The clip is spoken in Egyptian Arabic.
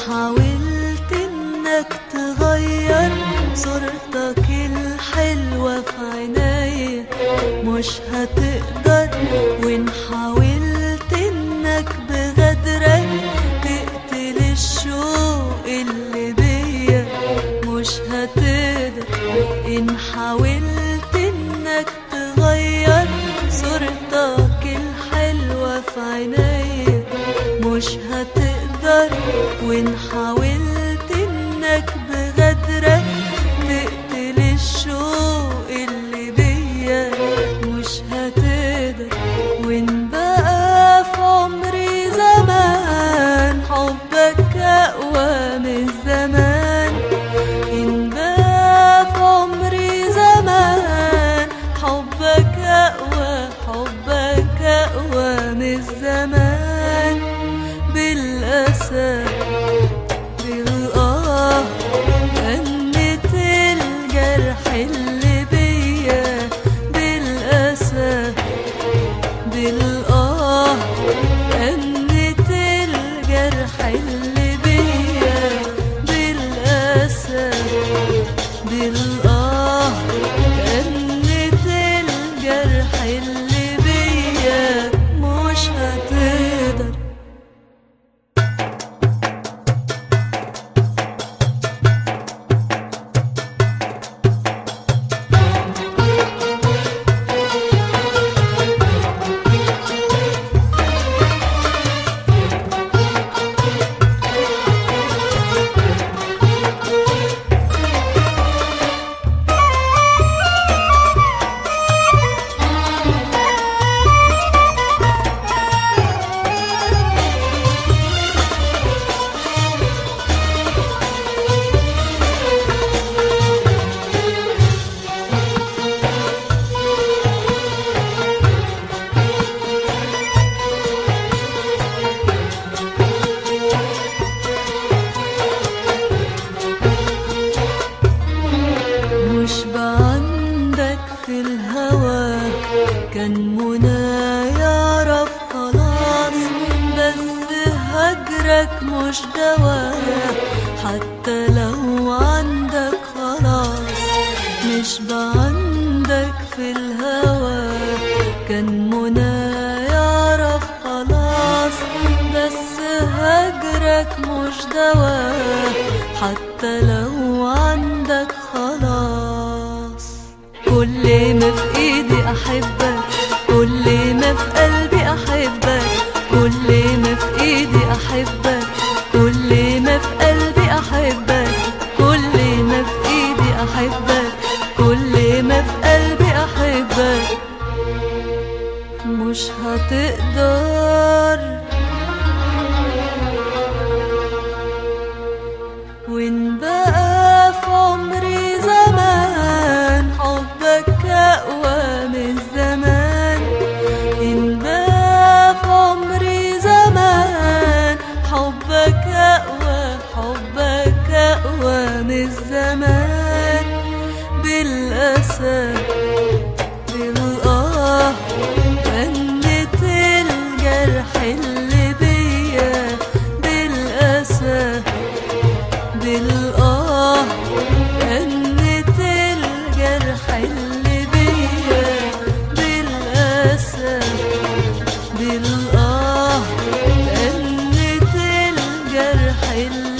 حاولت انك تغير صورتك الحلوة في عينيا مش هتقدر وان حاولت انك بغدرك تقتل الشوق اللي بيا مش هتقدر ان حاولت انك تغير صورتك الحلوة في عينيا مش هتقدر وان حاولت انك بغدرك تقتل الشوق اللي بيا مش هتقدر وان بقى في عمري زمان حبك اقوى من الزمان ان بقى في عمري زمان حبك اقوى حبك اقوى من الزمان بالاسى بالآه أنت الجرح اللي بيا بالأسى بالآه أنت الجرح اللي بيا بالأسى بالآه أنت الجرح اللي بيا مش هتقدر مش بعندك في الهوى كان منى يعرف خلاص بس هجرك مش دواء حتى لو عندك خلاص مش بعندك في الهوى كان منى يعرف خلاص بس هجرك مش دواء حتى لو عندك خلاص كل ما في ايدي احبك كل ما في قلبي احبك كل ما في ايدي احبك كل ما في قلبي احبك كل ما في ايدي احبك كل ما في قلبي احبك مش هتقدر وان بقى في عمري زمان حبك اقوى من زمان ان بقى في عمري زمان حبك اقوى حبك اقوى من الزمان بالاسى بالآه فنت الجرح اللي بيا بالأسى بالآه فنت الجرح اللي بيا بالأسى بالآه فنت الجرح اللي